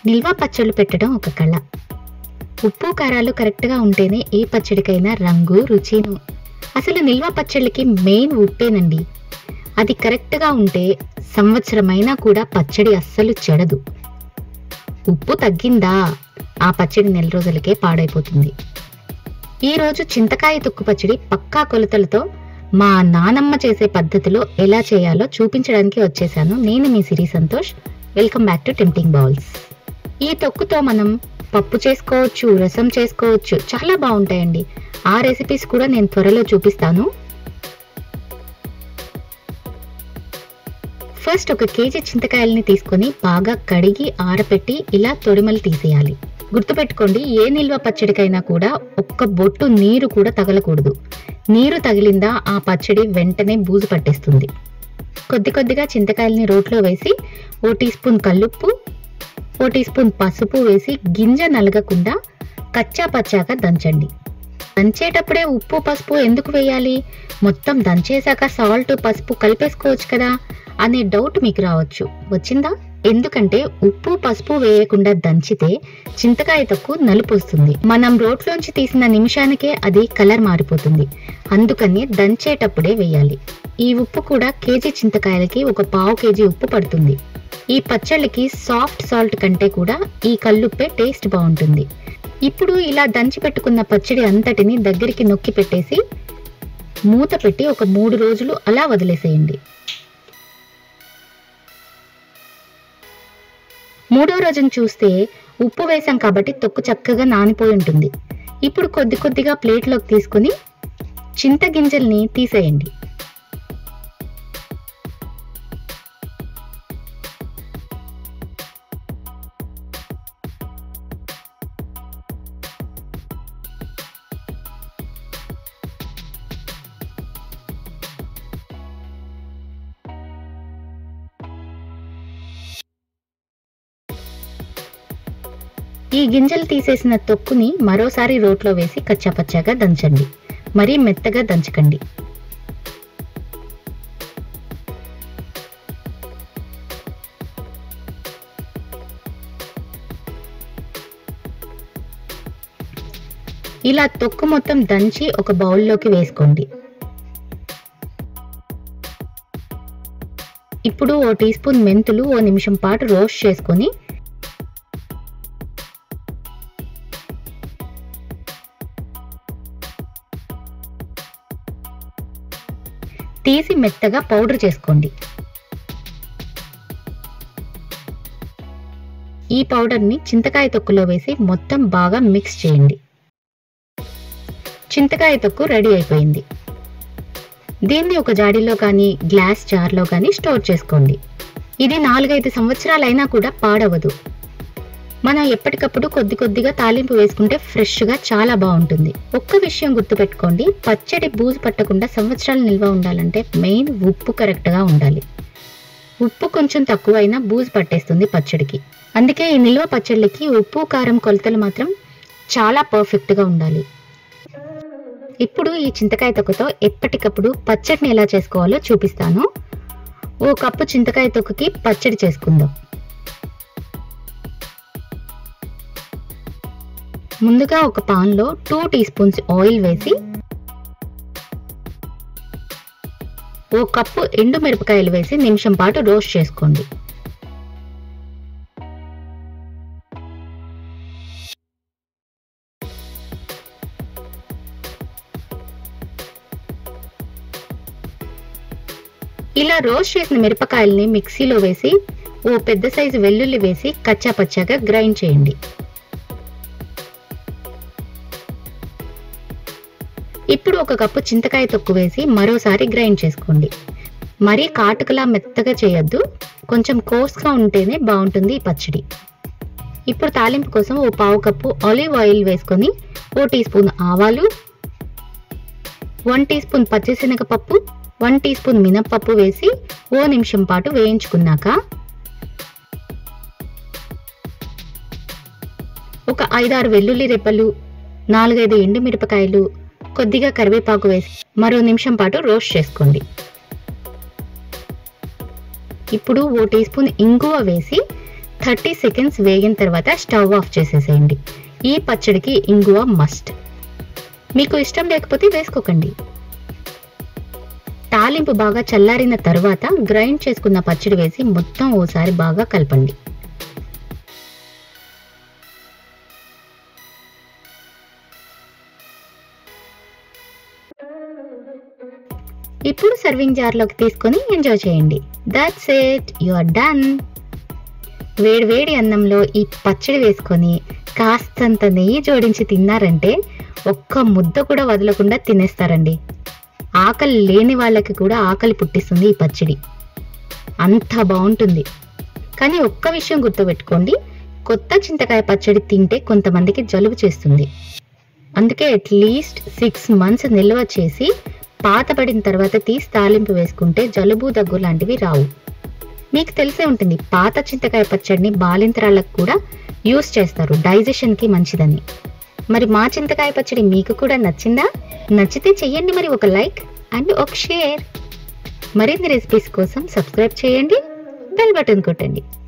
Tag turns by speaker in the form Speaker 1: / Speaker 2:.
Speaker 1: నిల్వ పచ్చళ్ళు పెట్టడం ఒక కళ ఉప్పు కారాలు కరెక్ట్గా ఉంటేనే ఏ పచ్చడికైనా రంగు రుచిను అసలు నిల్వ పచ్చళ్ళకి మెయిన్ ఉప్పేనండి అది కరెక్ట్గా ఉంటే సంవత్సరమైనా కూడా పచ్చడి అస్సలు చెడదు ఉప్పు తగ్గిందా ఆ పచ్చడి నెల రోజులకే పాడైపోతుంది ఈరోజు చింతకాయ తొక్కు పచ్చడి పక్కా కొలతలతో మా నానమ్మ చేసే పద్ధతిలో ఎలా చేయాలో చూపించడానికి వచ్చేసాను నేను మీ Siri Santosh welcome back to tempting bowls ఈ తొక్కుతో మనం పప్పు చేసుకోవచ్చు రసం చేసుకోవచ్చు చాలా బాగుంటాయండి ఆ రెసిపీస్ కూడా నేను త్వరలో చూపిస్తాను ఫస్ట్ ఒక కేజీ చింతకాయలని తీసుకొని బాగా కడిగి ఆరపెట్టి ఇలా తొడిమలు తీసేయాలి గుర్తుపెట్టుకోండి ఏ నిల్వ పచ్చడికైనా కూడా ఒక్క బొట్టు నీరు కూడా తగలకూడదు నీరు తగిలిందా ఆ పచ్చడి వెంటనే బూజు పట్టేస్తుంది కొద్ది కొద్దిగా చింతకాయలని రోట్లో వేసి ఓ టీ స్పూన్ కల్లుప్పు ఓ టీ స్పూన్ పసుపు వేసి గింజ నలగకుండా కచ్చా పచ్చాగా దంచండి దంచేటప్పుడే ఉప్పు పసుపు ఎందుకు వేయాలి మొత్తం దంచేశాక సాల్ట్ పసుపు కలిపేసుకోవచ్చు కదా అనే డౌట్ మీకు రావచ్చు వచ్చిందా ఎందుకంటే ఉప్పు పసుపు వేయకుండా దంచితే చింతకాయ తొక్కు నలుపు వస్తుంది మనం రోట్లోంచి తీసిన నిమిషానికే అది కలర్ మారిపోతుంది అందుకని దంచేటప్పుడే వేయాలి ఈ ఉప్పు కూడా కేజీ చింతకాయలకి ఒక పావు కేజీ ఉప్పు పడుతుంది ఈ పచ్చళ్ళకి సాఫ్ట్ సాల్ట్ కంటే కూడా ఈ కల్లుప్పే టేస్ట్ బాగుంటుంది ఇప్పుడు ఇలా దంచి పెట్టుకున్న పచ్చడి అంతటిని దగ్గరికి నొక్కి పెట్టేసి మూత పెట్టి ఒక మూడు రోజులు అలా వదిలేసేయండి మూడో రోజున చూస్తే ఉప్పు వేసాం కాబట్టి తొక్కు చక్కగా నానిపోయి ఉంటుంది ఇప్పుడు కొద్ది కొద్దిగా ప్లేట్లోకి తీసుకుని చింత గింజల్ని తీసేయండి ఈ గింజలు తీసేసిన తొక్కుని మరోసారి రోట్లో వేసి కచ్చాపచ్చాగా దంచండి మరీ మెత్తగా దంచకండి ఇలా తొక్కు మొత్తం దంచి ఒక బౌల్లోకి వేసుకోండి ఇప్పుడు ఓ టీ స్పూన్ మెంతులు ఓ నిమిషం పాటు రోస్ట్ చేసుకొని తీసి మెత్తగా పౌడర్ చేసుకోండి ఈ పౌడర్ని చింతకాయ తొక్కులో వేసి మొత్తం బాగా మిక్స్ చేయండి చింతకాయ తొక్కు రెడీ అయిపోయింది దీన్ని ఒక జాడీలో కానీ గ్లాస్ జార్లో కానీ స్టోర్ చేసుకోండి ఇది నాలుగైదు సంవత్సరాలైనా కూడా పాడవదు మనం ఎప్పటికప్పుడు కొద్ది కొద్దిగా తాలింపు వేసుకుంటే ఫ్రెష్గా చాలా బాగుంటుంది ఒక్క విషయం గుర్తుపెట్టుకోండి పచ్చడి బూజు పట్టకుండా సంవత్సరాలు నిల్వ ఉండాలంటే మెయిన్ ఉప్పు కరెక్ట్గా ఉండాలి ఉప్పు కొంచెం తక్కువైనా బూజు పట్టేస్తుంది పచ్చడికి అందుకే ఈ నిల్వ పచ్చళ్ళకి ఉప్పు కారం కొలతలు మాత్రం చాలా పర్ఫెక్ట్గా ఉండాలి ఇప్పుడు ఈ చింతకాయ తొక్కతో ఎప్పటికప్పుడు పచ్చడిని ఎలా చేసుకోవాలో చూపిస్తాను ఓ కప్పు చింతకాయ తొక్కకి పచ్చడి చేసుకుందాం ముందుగా ఒక పాన్లో టూ టీ స్పూన్స్ ఆయిల్ వేసి ఓ కప్పు ఎండు మిరపకాయలు వేసి నిమిషం పాటు రోస్ట్ చేసుకోండి ఇలా రోస్ట్ చేసిన మిరపకాయల్ని మిక్సీలో వేసి ఓ పెద్ద సైజు వెల్లుల్లి వేసి కచ్చా పచ్చాగా గ్రైండ్ చేయండి ఇప్పుడు ఒక కప్పు చింతకాయ తొక్కు వేసి మరోసారి గ్రైండ్ చేసుకోండి మరీ కాటుకలా మెత్తగా చేయొద్దు కొంచెం కోస్గా ఉంటేనే బాగుంటుంది ఈ పచ్చడి ఇప్పుడు తాలింపు కోసం ఓ పావు కప్పు ఆలివ్ ఆయిల్ వేసుకొని ఓ టీ స్పూన్ ఆవాలు వన్ టీ స్పూన్ పచ్చిశనగపప్పు వన్ టీ స్పూన్ మినప్పప్పు వేసి ఓ నిమిషం పాటు వేయించుకున్నాక ఒక ఐదారు వెల్లుల్లి రెప్పలు నాలుగైదు ఎండుమిరపకాయలు కొద్దిగా కరివేపాకు వేసి మరో నిమిషం పాటు రోస్ట్ చేసుకోండి ఇప్పుడు ఓ టీ స్పూన్ ఇంగువ వేసి థర్టీ సెకండ్స్ వేగిన తర్వాత స్టవ్ ఆఫ్ చేసేసేయండి ఈ పచ్చడికి ఇంగువ మస్ట్ మీకు ఇష్టం లేకపోతే వేసుకోకండి తాలింపు బాగా చల్లారిన తర్వాత గ్రైండ్ చేసుకున్న పచ్చడి వేసి మొత్తం ఓసారి బాగా కలపండి ఇప్పుడు సర్వింగ్ జార్లోకి తీసుకొని ఎంజాయ్ చేయండి that's it you are done వేడి వేడి అన్నంలో ఈ పచ్చడి వేసుకొని కాస్తంత నెయ్యి జోడించి తిన్నారంటే ఒక్క ముద్ద కూడా వదలకుండా తినేస్తారండి ఆకలి లేని వాళ్ళకి కూడా ఆకలి పుట్టిస్తుంది ఈ పచ్చడి అంత బాగుంటుంది కానీ ఒక్క విషయం గుర్తుపెట్టుకోండి కొత్త చింతకాయ పచ్చడి తింటే కొంతమందికి జలుబు చేస్తుంది అందుకే అట్లీస్ట్ సిక్స్ మంత్స్ నిల్వ చేసి పాతపడిన తర్వాత తీసి తాలింపు వేసుకుంటే జలుబు దగ్గు లాంటివి రావు మీకు తెలిసే ఉంటుంది పాత చింతకాయ పచ్చడిని బాలింతరాలకు కూడా యూస్ చేస్తారు డైజెషన్కి మంచిదని మరి మా చింతకాయ పచ్చడి మీకు కూడా నచ్చిందా నచ్చితే చెయ్యండి మరి ఒక లైక్ అండ్ ఒక షేర్ మరిన్ని రెసిపీస్ కోసం సబ్స్క్రైబ్ చేయండి బెల్ బటన్ కొట్టండి